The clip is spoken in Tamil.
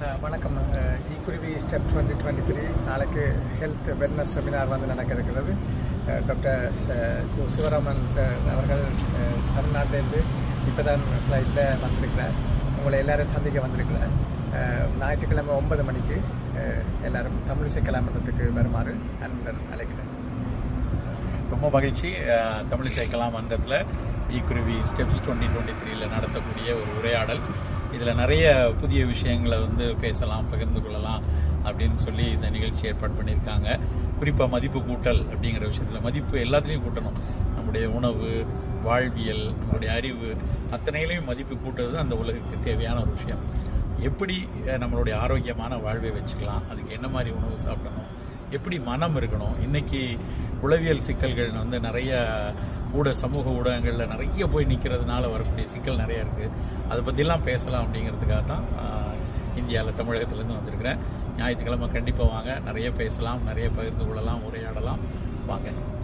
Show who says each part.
Speaker 1: அஹ் வணக்கம் ஈக்குருவி ஸ்டெப் டுவெண்ட்டி டுவெண்ட்டி த்ரீ நாளைக்கு ஹெல்த் வெல்னஸ் செமினார் வந்து நடக்க இருக்கிறது அஹ் டாக்டர் ச- கு சிவராமன் சார் அவர்கள் அஹ், தமிழ்நாட்டிலேருந்து இப்போ தான் ஃப்ளைட்டில் வந்திருக்கிறார் உங்களை எல்லாரும் சந்திக்க வந்திருக்கிறார் அஹ், ஞாயிற்றுக்கிழமை ஒன்பது மணிக்கு அஹ், எல்லாரும் தமிழிசை கலாமன்றத்துக்கு வருமாறு அன்புடன் அழைக்கிறேன்
Speaker 2: ரொம்ப மகிழ்ச்சி அஹ், தமிழிசை கலாம் மன்றத்தில் ஈக்குருவி ஸ்டெப்ஸ் டுவெண்ட்டி டுவெண்ட்டி த்ரீல நடத்தக்கூடிய ஒரு உரையாடல் இதில் நிறைய புதிய விஷயங்களை வந்து பேசலாம் பகிர்ந்து கொள்ளலாம் அப்படின்னு சொல்லி இந்த நிகழ்ச்சி ஏற்பாடு பண்ணியிருக்காங்க குறிப்பாக மதிப்பு கூட்டல் அப்படிங்கிற விஷயத்தில் மதிப்பு எல்லாத்துலேயும் கூட்டணும் நம்முடைய உணவு வாழ்வியல் நம்மளுடைய அறிவு அத்தனையிலையும் மதிப்பு கூட்டுறது அந்த உலகுக்கு தேவையான ஒரு விஷயம் எப்படி அஹ், நம்மளுடைய ஆரோக்கியமான வாழ்வை வச்சுக்கலாம் அதுக்கு என்ன மாதிரி உணவு சாப்பிடணும் எப்படி மனம் இருக்கணும் இன்னைக்கு உளவியல் சிக்கல்கள் வந்து நிறைய ஊட சமூக ஊடகங்களில் நிறைய போய் நிற்கிறதுனால வரக்கூடிய சிக்கல் நிறைய இருக்குது அதை பற்றிலாம் பேசலாம் அப்படிங்கிறதுக்காக தான் இந்தியாவில் தமிழகத்திலேருந்து வந்திருக்கிறேன் ஞாயிற்றுக்கிழமை கண்டிப்பாக வாங்க நிறைய பேசலாம் நிறைய பகிர்ந்து கொள்ளலாம் உரையாடலாம் வாங்க